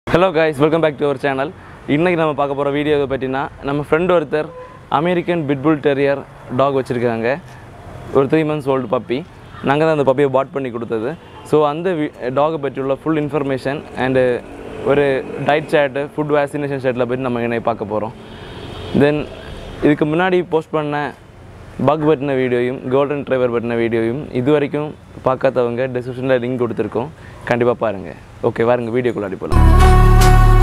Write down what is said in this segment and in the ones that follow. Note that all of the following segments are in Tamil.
hello guys welcome back to our channel இன்றைக்கி நம்ம பார்க்க போகிற வீடியோ இதை பற்றினா நம்ம ஃப்ரெண்ட் ஒருத்தர் அமெரிக்கன் பிட்புல் டெரியர் டாக் வச்சுருக்காங்க ஒரு த்ரீ மந்த்ஸ் ஓல்டு பப்பி நாங்கள் தான் அந்த பப்பியை பாட் பண்ணி கொடுத்தது ஸோ அந்த டாகை பற்றியுள்ள ஃபுல் இன்ஃபர்மேஷன் அண்டு ஒரு டயட் சேட்டு ஃபுட் வேக்சினேஷன் ஷேட்டில் பற்றி நம்ம இன்னைக்கு பார்க்க போகிறோம் தென் இதுக்கு முன்னாடி போஸ்ட் பண்ண பக் பட்டின வீடியோயும் கோல்டன் ட்ரைவர் பட்டின வீடியோயும் இது வரைக்கும் பார்க்காதவங்க டிஸ்கிரிப்ஷனில் லிங்க் கொடுத்துருக்கோம் கண்டிப்பாக பாருங்கள் ஓகே வாருங்க வீடியோக்குள்ளாடி போகலாம்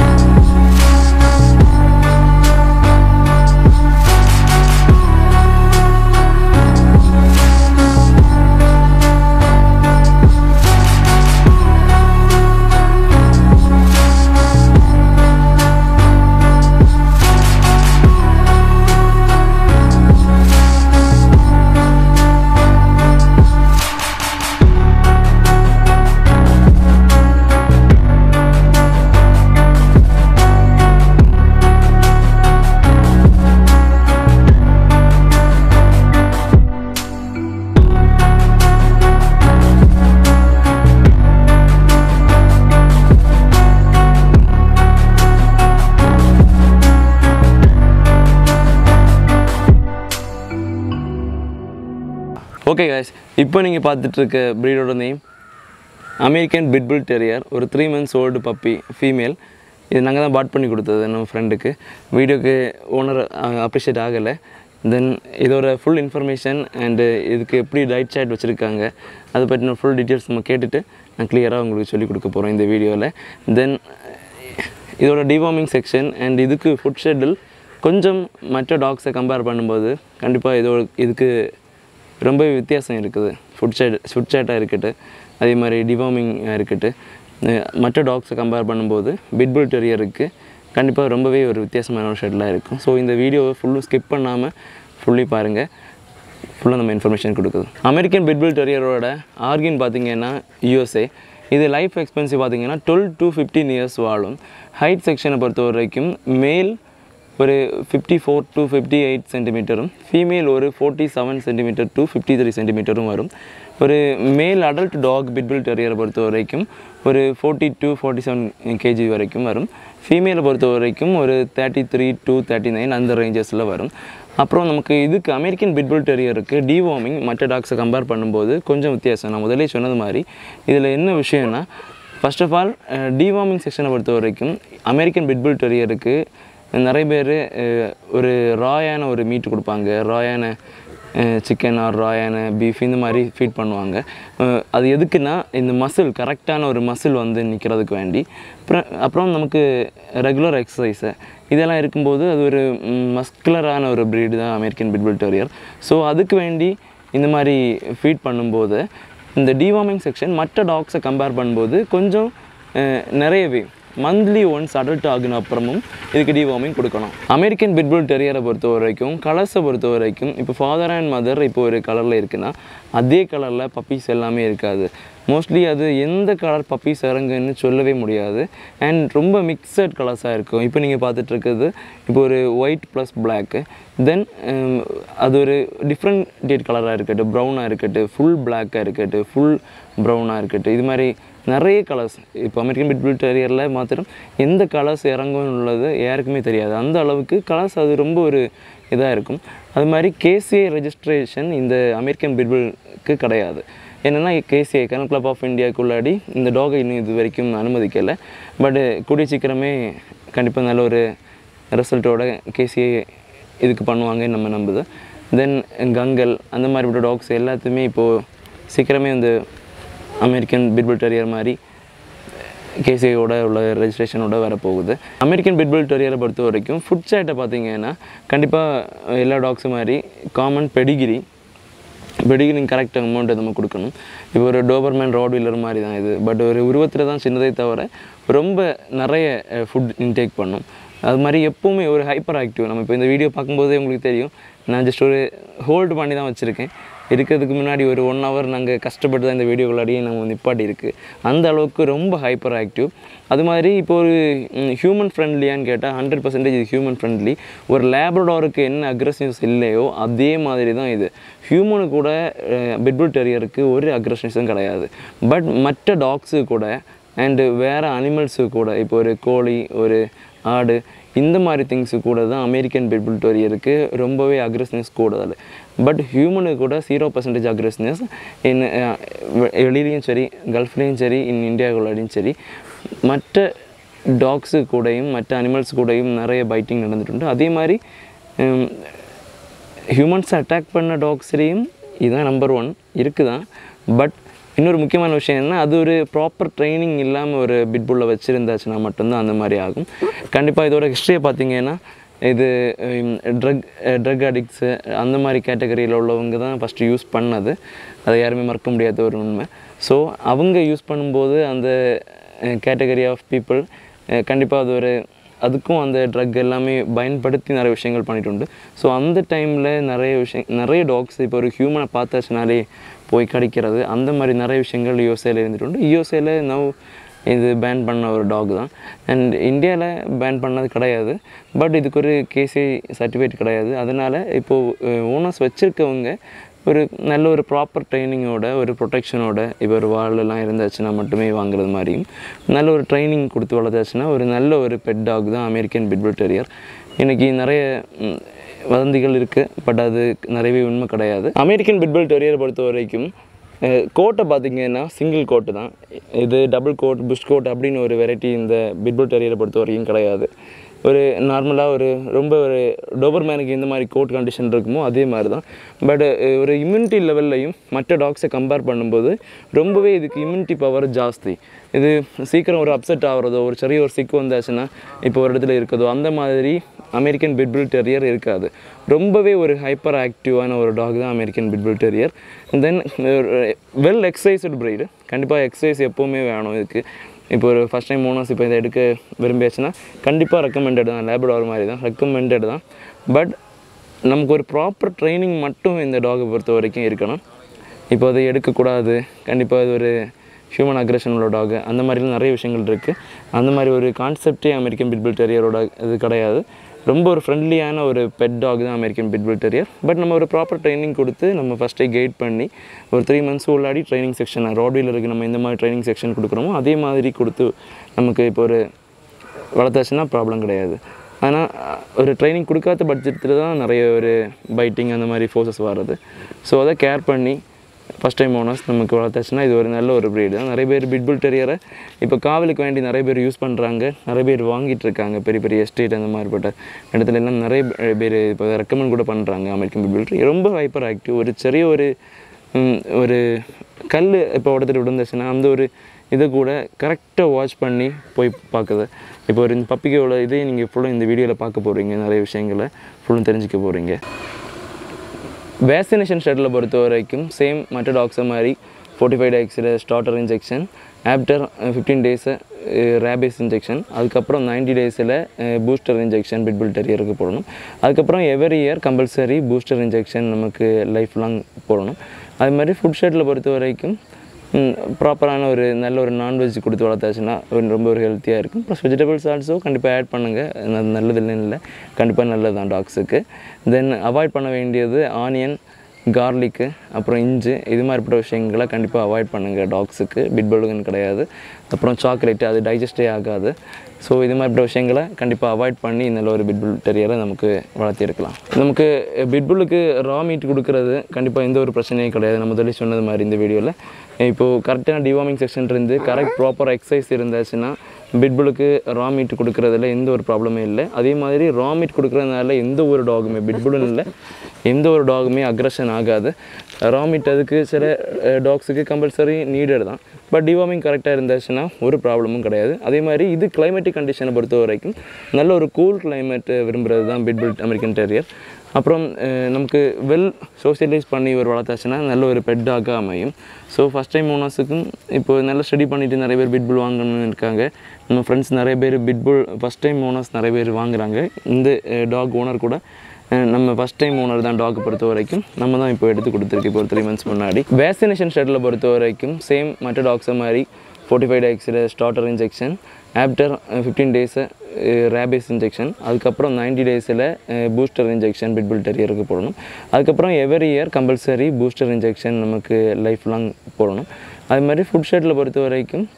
ஓகே guys இப்போ நீங்கள் பார்த்துட்ருக்க ப்ரீடோட நேம் அமெரிக்கன் பிட்புல் டெரியர் ஒரு three months old puppy female இது நாங்கள் தான் பாட் பண்ணி கொடுத்தது நம்ம ஃப்ரெண்டுக்கு வீடியோக்கு ஓனர் அப்ரிஷியேட் ஆகலை தென் இதோட ஃபுல் இன்ஃபர்மேஷன் அண்டு இதுக்கு எப்படி டயட் சாட் வச்சுருக்காங்க அதை பற்றின ஃபுல் டீட்டெயில்ஸ் நம்ம கேட்டுட்டு நான் கிளியராக உங்களுக்கு சொல்லிக் கொடுக்க போகிறோம் இந்த வீடியோவில் தென் இதோட டிவார்மிங் செக்ஷன் அண்ட் இதுக்கு ஃபுட் ஷெட்யூல் கொஞ்சம் மற்ற டாக்ஸை கம்பேர் பண்ணும்போது கண்டிப்பாக இதோட இதுக்கு ரொம்ப வித்தியாசம் இருக்குது ஃபுட் சேட் ஃபுட் சேட்டாக இருக்கட்டும் அதே மாதிரி டிவார்மிங்காக இருக்கட்டும் அஹ் மற்ற டாக்ஸை கம்பேர் பண்ணும்போது பிட்புல் டெரியருக்கு கண்டிப்பாக ரொம்பவே ஒரு வித்தியாசமான ஒரு ஷெட்லாக இருக்கும் ஸோ இந்த வீடியோவை ஃபுல்லும் ஸ்கிப் பண்ணாமல் ஃபுல்லி பாருங்கள் ஃபுல்லாக நம்ம இன்ஃபர்மேஷன் கொடுக்குது அமெரிக்கன் பிட்புல் டெரியரோட ஆர்கின் பார்த்தீங்கன்னா யூஎஸ்ஏ இது லைஃப் எக்ஸ்பென்சிவ் பார்த்தீங்கன்னா டுவெல் டு ஃபிஃப்டீன் இயர்ஸ் வாழும் ஹைட் செக்ஷனை பொறுத்த வரைக்கும் மேல் ஒரு fifty four to fifty eight சென்டிமீட்டரும் ஃபீமேல் ஒரு forty seven centimetre to fifty three சென்டிமீட்டரும் வரும் ஒரு மேல் அடல்ட் டாக் பிட்பில் டெரியரை பொறுத்த வரைக்கும் ஒரு forty to forty seven KG வரைக்கும் வரும் ஃபீமேலை பொறுத்த வரைக்கும் ஒரு thirty three to thirty nine அந்த ரேஞ்சஸில் வரும் அப்புறம் நமக்கு இதுக்கு அமெரிக்கன் பிட்புல் டெரியருக்கு டிவார்மிங் மற்ற டாக்ஸை கம்பேர் பண்ணும்போது கொஞ்சம் வித்தியாசம் நான் முதலே சொன்னது மாதிரி இதில் என்ன விஷயம்னா ஃபர்ஸ்ட் ஆஃப் ஆல் டிவார்மிங் செக்ஷனை பொறுத்த வரைக்கும் அமெரிக்கன் பிட்புல் டெரியருக்கு நிறைய பேர் ஒரு ராயான ஒரு மீட் கொடுப்பாங்க ராயான சிக்கன் ஆர் ராயான பீஃப் இந்த மாதிரி ஃபீட் பண்ணுவாங்க அஹ் அது எதுக்குன்னா இந்த மசில் கரெக்டான ஒரு மசில் வந்து நிற்கிறதுக்கு வேண்டி அப்புறம் அப்புறம் நமக்கு ரெகுலர் எக்ஸசைஸு இதெல்லாம் இருக்கும்போது அது ஒரு மஸ்குலரான ஒரு ப்ரீடு தான் அமெரிக்கன் பிட்புல் டெரியர் ஸோ அதுக்கு வேண்டி இந்த மாதிரி ஃபீட் பண்ணும்போது இந்த டிவார்மிங் செக்ஷன் மற்ற டாக்ஸை கம்பேர் பண்ணும்போது கொஞ்சம் அஹ், நிறையவே மந்த்லி ஒன்ஸ் அடல்ட் ஆகின அப்புறமும் இதுக்கு டிவார்மிங் கொடுக்கணும் அமெரிக்கன் பிட்புல் டெரியரை பொறுத்த வரைக்கும் கலர்ஸை பொறுத்த வரைக்கும் இப்போ ஃபாதர் அண்ட் மதர் இப்போ ஒரு கலரில் இருக்குன்னா அதே கலரில் பப்பீஸ் எல்லாமே இருக்காது மோஸ்ட்லி அது எந்த கலர் பப்பீஸ் இறங்குன்னு சொல்லவே முடியாது அண்ட் ரொம்ப மிக்சட் கலர்ஸாக இருக்கும் இப்போ நீங்கள் பார்த்துட்டு இருக்கிறது இப்போ ஒரு ஒயிட் ப்ளஸ் பிளாக்கு தென் அது ஒரு டிஃப்ரெண்ட் டேட் கலராக இருக்கட்டும் ப்ரௌனாக இருக்கட்டும் ஃபுல் பிளாக்காக இருக்கட்டும் ஃபுல் ப்ரௌனாக இருக்கட்டும் இது மாதிரி நிறைய கலர்ஸ் இப்போ அமெரிக்கன் பிட்புல் டெரியரில் மாத்திரம் எந்த கலர்ஸ் இறங்கும் உள்ளது யாருக்குமே தெரியாது அந்த அளவுக்கு கலர்ஸ் அது ரொம்ப ஒரு இதாக இருக்கும் அது மாதிரி கேசிஏ ரெஜிஸ்ட்ரேஷன் இந்த அமெரிக்கன் பிட்புலுக்கு கிடையாது என்னென்னா கேசிஐ கனல் கிளப் ஆஃப் இந்தியாவுக்குள்ளாடி இந்த டாகை இன்னும் இது வரைக்கும் அனுமதிக்கலை பட் கூடிய சீக்கிரமே கண்டிப்பாக நல்ல ஒரு ரிசல்ட்டோட கேசிஐ இதுக்கு பண்ணுவாங்கன்னு நம்ம நம்புது தென் கங்கல் அந்த மாதிரி டாக்ஸ் எல்லாத்தையுமே இப்போது சீக்கிரமே வந்து அமெரிக்கன் பிட்புல் டெரியர் மாதிரி கேசிஐயோட உள்ள ரெஜிஸ்ட்ரேஷனோட வரப்போகுது அமெரிக்கன் பிட்புல் டெரியரை பொறுத்த வரைக்கும் ஃபுட் சேட்டை பார்த்தீங்கன்னா கண்டிப்பாக எல்லா டாக்ஸும் மாதிரி காமன் பெடிகிரி பெடிகிரிங் கரெக்ட் அமௌண்ட்டை நம்ம கொடுக்கணும் இப்போ ஒரு டோபர்மேன் ராட் வீலர் மாதிரி தான் இது பட் ஒரு உருவத்தில் தான் சின்னதை தவிர ரொம்ப நிறைய ஃபுட் இன்டேக் பண்ணும் அது மாதிரி எப்போவுமே ஒரு ஹைப்பர் ஆக்டிவ் நம்ம இப்போ இந்த வீடியோ பார்க்கும்போதே உங்களுக்கு தெரியும் நான் ஜஸ்ட் ஒரு ஹோல்டு பண்ணி தான் வச்சுருக்கேன் இருக்கிறதுக்கு முன்னாடி ஒரு ஒன் ஹவர் நாங்கள் கஷ்டப்பட்டு தான் இந்த வீடியோக்குள்ளாடியே நாங்கள் நிப்பாட்டி இருக்குது அந்த அளவுக்கு ரொம்ப ஹைப்பர் ஆக்டிவ் அது மாதிரி இப்போ ஒரு ஹியூமன் ஃப்ரெண்ட்லியான்னு கேட்டால் ஹண்ட்ரட் பர்சன்டேஜ் இது ஹியூமன் ஃப்ரெண்ட்லி ஒரு லேப்ரடாருக்கு என்ன அக்ரஷன்ஸ் இல்லையோ அதே மாதிரி தான் இது ஹியூமனு கூட பிட்புல் டெரியருக்கு ஒரு அக்ரஷன்ஸும் கிடையாது பட் மற்ற டாக்ஸு கூட அண்டு வேறு அனிமல்ஸு கூட இப்போ ஒரு கோழி ஒரு ஆடு இந்த மாதிரி திங்ஸு கூட தான் அமெரிக்கன் பிட்புல் டெரியருக்கு ரொம்பவே அக்ரெஸ்னஸ் கூடுதல் பட் ஹியூமனுக்கு கூட ஜீரோ பர்சன்டேஜ் அக்ரெஸ்னஸ் இன் வெளியிலையும் சரி கல்ஃப்லேயும் சரி இன் இந்தியாவுக்குள்ளாடையும் சரி மற்ற டாக்ஸு கூடயும் மற்ற அனிமல்ஸ் கூடயும் நிறைய பைட்டிங் நடந்துட்டு அதே மாதிரி ஹியூமன்ஸ் அட்டாக் பண்ண டாக்ஸ்லேயும் இதுதான் நம்பர் ஒன் இருக்குதான் பட் இன்னொரு முக்கியமான விஷயம் என்ன அது ஒரு ப்ராப்பர் ட்ரைனிங் இல்லாமல் ஒரு பிட்புல்லை வச்சுருந்தாச்சுன்னா மட்டும்தான் அந்த மாதிரி ஆகும் கண்டிப்பாக இதோட ஹிஸ்ட்ரியை பார்த்தீங்கன்னா இது ட்ரக் ட்ரக் அடிக்ட்ஸு அந்த மாதிரி கேட்டகரியில் உள்ளவங்க தான் ஃபஸ்ட்டு யூஸ் பண்ணது அதை யாருமே மறக்க முடியாத ஒரு உண்மை ஸோ அவங்க யூஸ் பண்ணும்போது அந்த கேட்டகரி ஆஃப் பீப்புள் கண்டிப்பாக அது ஒரு அதுக்கும் அந்த ட்ரக் எல்லாமே பயன்படுத்தி நிறைய விஷயங்கள் பண்ணிட்டு உண்டு ஸோ அந்த டைமில் நிறைய விஷயம் நிறைய டாக்ஸ் இப்போ ஒரு ஹியூமனை பார்த்தாச்சுனாலே போய் கடிக்கிறது அந்த மாதிரி நிறைய விஷயங்கள் யூஎஸ்ஏல இருந்துட்டு உண்டு யூஎஸ்ஏல நவ் இது பேன் பண்ண ஒரு டாக் தான் அண்ட் இந்தியாவில் பேன் பண்ணது கிடையாது பட் இதுக்கு ஒரு கேசி சர்டிஃபிகேட் கிடையாது அதனால் இப்போது ஓனர்ஸ் வச்சுருக்கவங்க ஒரு நல்ல ஒரு ப்ராப்பர் ட்ரைனிங்கோட ஒரு ப்ரொடெக்ஷனோட இப்போ ஒரு வாழெல்லாம் இருந்தாச்சுன்னா மட்டுமே வாங்குறது மாதிரியும் நல்ல ஒரு ட்ரைனிங் கொடுத்து வளர்த்தாச்சுன்னா ஒரு நல்ல ஒரு பெட் டாக் தான் அமெரிக்கன் பிட்புல் டெரியர் இன்றைக்கி நிறைய ம், வதந்திகள் இருக்குது பட் அது நிறையவே உண்மை கிடையாது அமெரிக்கன் பிட்புல் டெரியரை பொறுத்த வரைக்கும் கோட்டை பார்த்தீங்கன்னா சிங்கிள் கோட்டு தான் இது டபுள் கோட் புஷ் கோட் அப்படின்னு ஒரு வெரைட்டி இந்த பிட்புல் டெரியரை பொறுத்த வரைக்கும் கிடையாது ஒரு நார்மலாக ஒரு ரொம்ப ஒரு டோபர்மேனுக்கு எந்த மாதிரி கோட் கண்டிஷன் இருக்குமோ அதே மாதிரி தான் பட் ஒரு இம்யூனிட்டி லெவல்லையும் மற்ற டாக்ஸை கம்பேர் பண்ணும்போது ரொம்பவே இதுக்கு இம்யூனிட்டி பவர் ஜாஸ்தி இது சீக்கிரம் ஒரு அப்செட் ஆகிறதோ ஒரு சிறிய ஒரு சிக்கு வந்தாச்சுன்னா இப்போ ஒரு இடத்துல இருக்குதோ அந்த மாதிரி அமெரிக்கன் பிட்புல் டெரியர் இருக்காது ரொம்பவே ஒரு ஹைப்பர் ஆக்டிவான ஒரு டாக் தான் American pitbull terrier then well exercised breed கண்டிப்பாக எக்ஸசைஸ் எப்போவுமே வேணும் இதுக்கு இப்போ ஒரு ஃபஸ்ட் டைம் ஓனர்ஸ் இப்போ இதை எடுக்க விரும்பியாச்சுன்னா கண்டிப்பாக ரெக்கமெண்டட் தான் லேபடார் மாதிரி தான் ரெக்கமெண்டட் தான் பட் நமக்கு ஒரு ப்ராப்பர் ட்ரைனிங் மட்டும் இந்த டாகை பொறுத்த வரைக்கும் இருக்கணும் இப்போ அதை எடுக்கக்கூடாது கண்டிப்பாக இது ஒரு ஹியூமன் அக்ரெஷன் உள்ள டாக் அந்த மாதிரிலாம் நிறைய விஷயங்கள் இருக்குது அந்த மாதிரி ஒரு கான்செப்டே அமெரிக்கன் பிட்பிள் டெரியரோட இது கிடையாது ரொம்ப ஒரு ஃப்ரெண்ட்லியான ஒரு பெட் டாக் தான் அமெரிக்கன் பிட்பிள் டெரியர் பட் நம்ம ஒரு ப்ராப்பர் ட்ரைனிங் கொடுத்து நம்ம ஃபஸ்ட்டே கைட் பண்ணி ஒரு த்ரீ மந்த்ஸ் உள்ளாடி ட்ரைனிங் செக்ஷன் ரோட்வீலருக்கு நம்ம இந்த மாதிரி ட்ரைனிங் செக்ஷன் கொடுக்குறோமோ அதே மாதிரி கொடுத்து நமக்கு இப்போ ஒரு வளர்த்தாச்சுன்னா ப்ராப்ளம் கிடையாது ஆனால் ஒரு ட்ரைனிங் கொடுக்காத பட்ஜெட்டில் தான் நிறைய ஒரு பைட்டிங் அந்த மாதிரி ஃபோர்ஸஸ் வர்றது ஸோ அதை கேர் பண்ணி ஃபஸ்ட் டைம் ஓனர்ஸ் நமக்கு வளர்த்தாச்சுன்னா இது ஒரு நல்ல ஒரு ப்ரீடு தான் நிறைய பேர் பிட்புல் டெரியரை இப்போ காவலுக்கு வேண்டி நிறைய பேர் யூஸ் பண்ணுறாங்க நிறைய பேர் வாங்கிட்டு இருக்காங்க பெரிய பெரிய எஸ்டேட் அந்த மாதிரிப்பட்ட இடத்துல எல்லாம் நிறைய பேர் இப்போ ரெக்கமெண்ட் கூட பண்ணுறாங்க அமெரிக்கன் பிட்புல் டெரியர் ரொம்ப ஹைப்பர் ஆக்டிவ் ஒரு சிறிய ஒரு ம், ஒரு கல் இப்போ உடத்துல விழுந்துச்சுன்னா அந்த ஒரு இதை கூட கரெக்டாக வாட்ச் பண்ணி போய் பார்க்குது இப்போ ஒரு பப்பிக்கு உள்ள இதே நீங்கள் ஃபுல்லாக இந்த வீடியோவில் பார்க்க போகிறீங்க நிறைய விஷயங்களை ஃபுல்லும் தெரிஞ்சுக்க போகிறீங்க வேக்சினேஷன் ஷெட்டில் பொறுத்த வரைக்கும் சேம் மற்ற டாக்ஸை மாதிரி ஃபோர்ட்டி ஃபைவ் டேக்ஸில் starter injection after fifteen days rabies injection அதுக்கப்புறம் நைன்டி டேஸில் பூஸ்டர் இன்ஜெக்ஷன் பிட்பில் டெரியருக்கு போடணும் அதுக்கப்புறம் every year compulsory booster injection நமக்கு லைஃப் லாங் போடணும் அது மாதிரி ஃபுட் ஷெட்டில் பொறுத்த வரைக்கும் ப்ராப்பரான ஒரு நல்ல ஒரு நான்வெஜ் கொடுத்து வளர்த்தாச்சுன்னா ஒரு ரொம்ப ஒரு ஹெல்த்தியாக இருக்கும் ப்ளஸ் வெஜிடபிள்ஸ் ஆல்சோ கண்டிப்பாக ஆட் பண்ணுங்கள் அது நல்லது இல்லைன்னு இல்லை கண்டிப்பாக நல்லது தான் டாக்ஸுக்கு தென் அவாய்ட் பண்ண வேண்டியது ஆனியன் கார்லிக்கு அப்புறம் இஞ்சி இது மாதிரிப்பட்ட விஷயங்களை கண்டிப்பாக அவாய்ட் பண்ணுங்கள் டாக்ஸுக்கு பிட்பல்லுன்னு கிடையாது அப்புறம் சாக்லேட்டு அது டைஜஸ்டே ஆகாது ஸோ இது மாதிரிப்பட்ட விஷயங்களை கண்டிப்பாக அவாய்ட் பண்ணி நல்ல ஒரு பிட்புல் டெரியரை நமக்கு வளர்த்திருக்கலாம் நமக்கு பிட்புல்லுக்கு ரா மீட் கொடுக்கறது கண்டிப்பாக எந்த ஒரு பிரச்சனையும் கிடையாது நம்ம சொல்லி சொன்னது மாதிரி இந்த வீடியோவில் இப்போது கரெக்டான டிவார்மிங் செக்ஷன் இருந்து கரெக்ட் ப்ராப்பர் எக்ஸசைஸ் இருந்தாச்சுன்னா பிட்புலுக்கு ரா மீட் கொடுக்குறதுல எந்த ஒரு ப்ராப்ளமே இல்லை அதே மாதிரி ரா மீட் கொடுக்குறதுனால எந்த ஒரு டாகுமே பிட்புல்னு இல்லை எந்த ஒரு டாகுமே அக்ரஷன் ஆகாது ரா மீட் அதுக்கு சில டாக்ஸுக்கு கம்பல்சரி நீடட் தான் பட் டிவார்மிங் கரெக்டாக இருந்துச்சுன்னா ஒரு ப்ராப்ளமும் கிடையாது அதே மாதிரி இது கிளைமேட்டிக் கண்டிஷனை பொறுத்த வரைக்கும் நல்ல ஒரு கூல் climate விரும்புகிறது தான் பிட்புல் அமெரிக்கன் டெரியர் அப்புறம் அஹ், நமக்கு வெல் சோஷியலைஸ் பண்ணி ஒரு வளர்த்தாச்சுன்னா நல்ல ஒரு பெட்டாக அமையும் ஸோ ஃபஸ்ட் டைம் ஓனர்ஸுக்கும் இப்போ நல்லா ஸ்டடி பண்ணிட்டு நிறைய பேர் பிட்புல் வாங்கணும்னு இருக்காங்க நம்ம ஃப்ரெண்ட்ஸ் நிறைய பேர் பிட்புல் ஃபஸ்ட் டைம் ஓனர்ஸ் நிறைய பேர் வாங்குறாங்க இந்த டாக் ஓனர் கூட அஹ், நம்ம ஃபஸ்ட் டைம் ஓனர் தான் டாக் பொறுத்த வரைக்கும் நம்ம தான் இப்போ எடுத்து கொடுத்துருக்கு இப்போ ஒரு த்ரீ மந்த்ஸ் முன்னாடி வேக்சினேஷன் ஷெட்டில் பொறுத்த வரைக்கும் சேம் மற்ற டாக்ஸை மாதிரி ஃபோர்ட்டி ஃபைவ் டேக்ஸில் starter injection after fifteen days rabies injection அதுக்கப்புறம் நைன்டி டேஸில் பூஸ்டர் இன்ஜெக்ஷன் பிட்பில் டெரியருக்கு போடணும் அதுக்கப்புறம் every year compulsory booster injection நமக்கு லைஃப் லாங் போடணும் அது மாதிரி ஃபுட் ஷெட்டில் பொறுத்த வரைக்கும்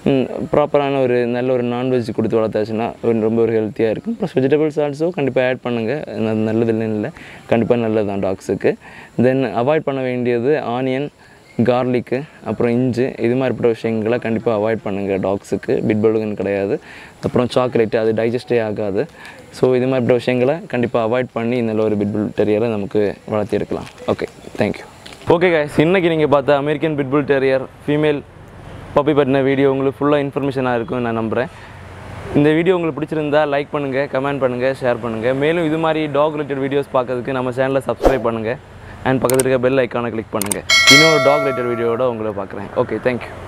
ப்ராப்பரான ஒரு நல்ல ஒரு நான்வெஜ் கொடுத்து வளர்த்தாச்சுன்னா ஒரு ரொம்ப ஒரு ஹெல்த்தியாக இருக்கும் ப்ளஸ் வெஜிடபிள்ஸ் ஆல்சோ கண்டிப்பாக ஆட் பண்ணுங்கள் அது நல்லது இல்லைன்னு இல்லை கண்டிப்பாக நல்லது தான் டாக்ஸுக்கு தென் அவாய்ட் பண்ண வேண்டியது ஆனியன் கார்லிக்கு அப்புறம் இஞ்சி இது மாதிரிப்பட்ட விஷயங்களை கண்டிப்பாக அவாய்ட் பண்ணுங்கள் டாக்ஸுக்கு பிட்பல்லுன்னு கிடையாது அப்புறம் சாக்லேட்டு அது டைஜஸ்டே ஆகாது ஸோ இது மாதிரிப்பட்ட விஷயங்களை கண்டிப்பாக அவாய்ட் பண்ணி நல்ல ஒரு பிட்புல் டெரியரை நமக்கு வளர்த்திருக்கலாம் ஓகே தேங்க்யூ ஓகே கைஸ் இன்றைக்கி நீங்கள் பார்த்த American pitbull terrier female puppy பற்றின வீடியோ உங்களுக்கு ஃபுல்லாக இன்ஃபர்மேஷனாக இருக்கும்னு நான் நம்புகிறேன் இந்த வீடியோ உங்களுக்கு பிடிச்சிருந்தா லைக் பண்ணுங்கள் கமெண்ட் பண்ணுங்கள் ஷேர் பண்ணுங்கள் மேலும் இது மாதிரி டாக் ரிலேட்டட் வீடியோஸ் பார்க்கறதுக்கு நம்ம சேனலை சப்ஸ்கிரைப் பண்ணுங்கள் அண்ட் பக்கத்தில் இருக்க பெல் ஐக்கானை கிளிக் பண்ணுங்கள் இன்னொரு டாக் ரிலேட்டட் வீடியோவோட உங்களை பார்க்குறேன் ஓகே தேங்க்யூ